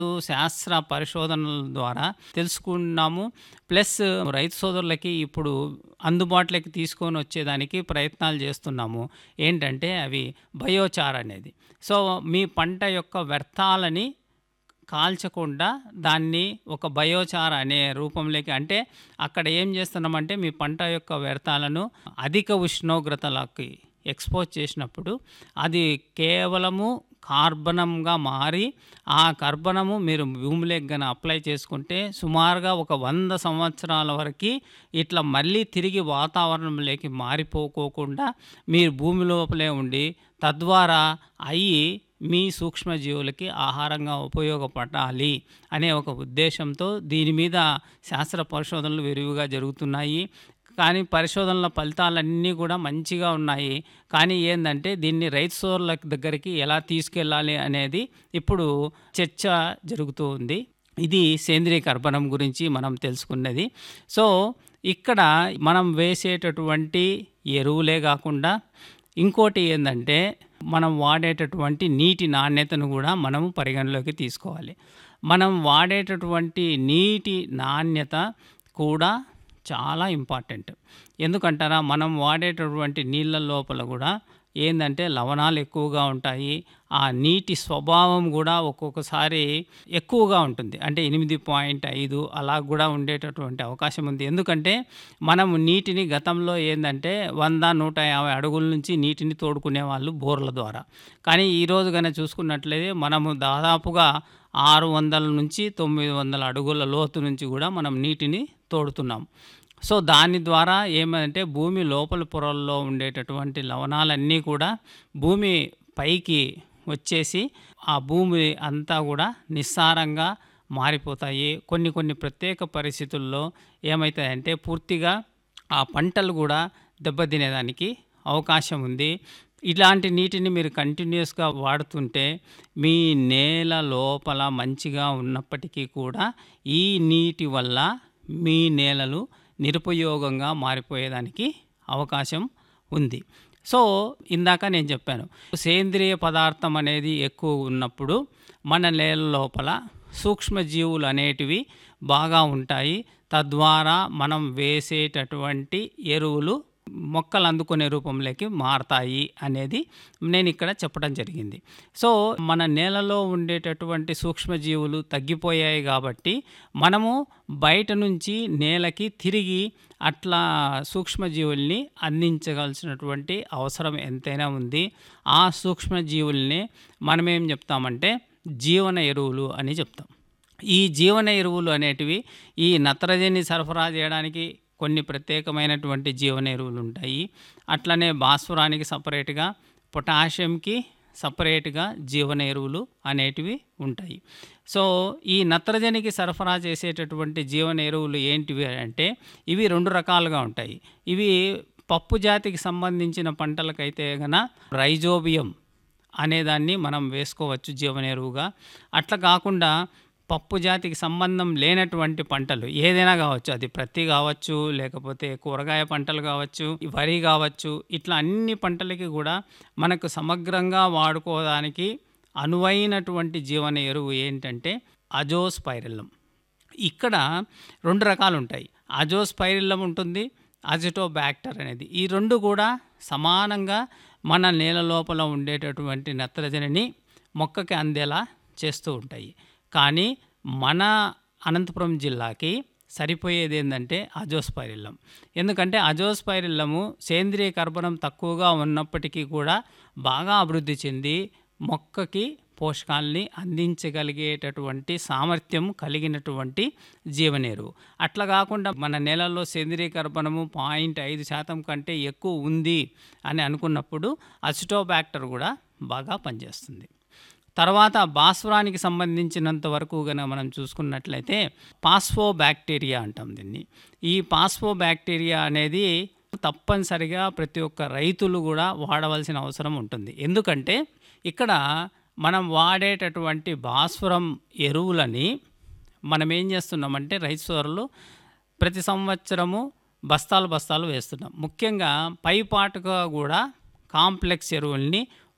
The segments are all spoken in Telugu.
శాస్త్ర పరిశోధనల ద్వారా తెలుసుకున్నాము ప్లస్ రైతు సోదరులకి ఇప్పుడు అందుబాటులోకి తీసుకొని వచ్చేదానికి ప్రయత్నాలు చేస్తున్నాము ఏంటంటే అవి బయోచార్ అనేది సో మీ పంట యొక్క వ్యర్థాలని కాల్చకుండా దాన్ని ఒక బయోచార్ అనే రూపంలోకి అంటే అక్కడ ఏం చేస్తున్నామంటే మీ పంట యొక్క వ్యర్థాలను అధిక ఉష్ణోగ్రతలకి ఎక్స్పోజ్ చేసినప్పుడు అది కేవలము కార్బనంగా మారి ఆ కర్బనము మీరు భూమిలోకి గన అప్లై చేసుకుంటే సుమారుగా ఒక వంద సంవత్సరాల వరకు ఇట్లా మళ్ళీ తిరిగి వాతావరణంలోకి మారిపోకోకుండా మీరు భూమి లోపలే ఉండి తద్వారా అయ్యి మీ సూక్ష్మజీవులకి ఆహారంగా ఉపయోగపడాలి అనే ఒక ఉద్దేశంతో దీని మీద శాస్త్ర పరిశోధనలు విరివిగా జరుగుతున్నాయి కానీ పరిశోధనల ఫలితాలన్నీ కూడా మంచిగా ఉన్నాయి కానీ ఏంటంటే దీన్ని రైతు సోదరుల దగ్గరికి ఎలా తీసుకెళ్ళాలి అనేది ఇప్పుడు చర్చ జరుగుతూ ఉంది ఇది సేంద్రియ కర్బనం గురించి మనం తెలుసుకున్నది సో ఇక్కడ మనం వేసేటటువంటి ఎరువులే కాకుండా ఇంకోటి ఏంటంటే మనం వాడేటటువంటి నీటి నాణ్యతను కూడా మనము పరిగణలోకి తీసుకోవాలి మనం వాడేటటువంటి నీటి నాణ్యత కూడా చాలా ఇంపార్టెంట్ ఎందుకంటారా మనం వాడేటటువంటి నీళ్ళ లోపల కూడా ఏంటంటే లవణాలు ఎక్కువగా ఉంటాయి ఆ నీటి స్వభావం కూడా ఒక్కొక్కసారి ఎక్కువగా ఉంటుంది అంటే ఎనిమిది పాయింట్ ఐదు అలా కూడా ఉండేటటువంటి అవకాశం ఉంది ఎందుకంటే మనం నీటిని గతంలో ఏంటంటే వంద నూట యాభై అడుగుల నుంచి నీటిని తోడుకునే వాళ్ళు బోర్ల ద్వారా కానీ ఈరోజు కనుక చూసుకున్నట్లయితే మనము దాదాపుగా ఆరు వందల నుంచి తొమ్మిది వందల అడుగుల లోతు నుంచి కూడా మనం నీటిని తోడుతున్నాం సో దాని ద్వారా ఏమంటే భూమి లోపల పొరల్లో ఉండేటటువంటి లవణాలన్నీ కూడా భూమి పైకి వచ్చేసి ఆ భూమి అంతా కూడా నిస్సారంగా మారిపోతాయి కొన్ని కొన్ని ప్రత్యేక పరిస్థితుల్లో ఏమవుతాయంటే పూర్తిగా ఆ పంటలు కూడా దెబ్బతినేదానికి అవకాశం ఉంది ఇలాంటి నీటిని మీరు కంటిన్యూస్గా వాడుతుంటే మీ నేల లోపల మంచిగా ఉన్నప్పటికీ కూడా ఈ నీటి వల్ల మీ నేలలు నిరుపయోగంగా మారిపోయేదానికి అవకాశం ఉంది సో ఇందాక నేను చెప్పాను సేంద్రియ పదార్థం అనేది ఎక్కువ ఉన్నప్పుడు మన నేల లోపల సూక్ష్మజీవులు అనేటివి బాగా ఉంటాయి తద్వారా మనం వేసేటటువంటి ఎరువులు మొక్కలు అందుకునే రూపంలోకి మారతాయి అనేది నేను ఇక్కడ చెప్పడం జరిగింది సో మన నేలలో ఉండేటటువంటి సూక్ష్మజీవులు తగ్గిపోయాయి కాబట్టి మనము బయట నుంచి నేలకి తిరిగి అట్లా సూక్ష్మజీవుల్ని అందించవలసినటువంటి అవసరం ఎంతైనా ఉంది ఆ సూక్ష్మజీవుల్ని మనమేం చెప్తామంటే జీవన ఎరువులు అని చెప్తాం ఈ జీవన ఎరువులు అనేటివి ఈ నత్రజని సరఫరా చేయడానికి కొన్ని ప్రత్యేకమైనటువంటి జీవన ఎరువులు ఉంటాయి అట్లనే భాస్వరానికి సపరేట్గా పొటాషియంకి సపరేట్గా జీవన ఎరువులు అనేటివి ఉంటాయి సో ఈ నత్రజనికి సరఫరా చేసేటటువంటి జీవన ఎరువులు ఏంటివి అంటే ఇవి రెండు రకాలుగా ఉంటాయి ఇవి పప్పు జాతికి సంబంధించిన పంటలకైతే గన రైజోబియం అనేదాన్ని మనం వేసుకోవచ్చు జీవన ఎరువుగా అట్లా కాకుండా పప్పు జాతికి సంబంధం లేనటువంటి పంటలు ఏదైనా కావచ్చు అది ప్రత్తి కావచ్చు లేకపోతే కూరగాయ పంటలు కావచ్చు వరి కావచ్చు ఇట్లా అన్ని పంటలకి కూడా మనకు సమగ్రంగా వాడుకోవడానికి అనువైనటువంటి జీవన ఎరువు ఏంటంటే అజోస్పైరిల్లం ఇక్కడ రెండు రకాలు ఉంటాయి అజోస్పైరిల్లం ఉంటుంది అజిటోబ్యాక్టర్ అనేది ఈ రెండు కూడా సమానంగా మన నేల లోపల ఉండేటటువంటి నత్రజనిని మొక్కకి అందేలా చేస్తూ ఉంటాయి కానీ మన అనంతపురం జిల్లాకి సరిపోయేది ఏంటంటే అజోస్పైరిల్లం ఎందుకంటే అజోస్పైరిల్లము సేంద్రియ కర్బనం తక్కువగా ఉన్నప్పటికీ కూడా బాగా అభివృద్ధి చెంది మొక్కకి పోషకాల్ని అందించగలిగేటటువంటి సామర్థ్యం కలిగినటువంటి జీవనేరువు అట్లా కాకుండా మన నేలల్లో సేంద్రియ కర్బనము పాయింట్ ఐదు శాతం కంటే ఎక్కువ ఉంది అని అనుకున్నప్పుడు అసిటోబ్యాక్టర్ కూడా బాగా పనిచేస్తుంది తర్వాత భాస్వరానికి సంబంధించినంత వరకు కనుక మనం చూసుకున్నట్లయితే పాస్ఫో బ్యాక్టీరియా అంటాం దీన్ని ఈ పాస్ఫో బ్యాక్టీరియా అనేది తప్పనిసరిగా ప్రతి ఒక్క రైతులు కూడా వాడవలసిన అవసరం ఉంటుంది ఎందుకంటే ఇక్కడ మనం వాడేటటువంటి భాస్వరం ఎరువులని మనం ఏం చేస్తున్నామంటే రైతు సోదరులు ప్రతి సంవత్సరము బస్తాలు బస్తాలు వేస్తున్నాం ముఖ్యంగా పైపాటుగా కూడా కాంప్లెక్స్ ఎరువుల్ని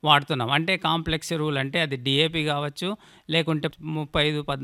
వాడుతున్నాం అంటే కాంప్లెక్స్ ఎరువులు అంటే అది డిఏపి కావచ్చు లేకుంటే ముప్పై ఐదు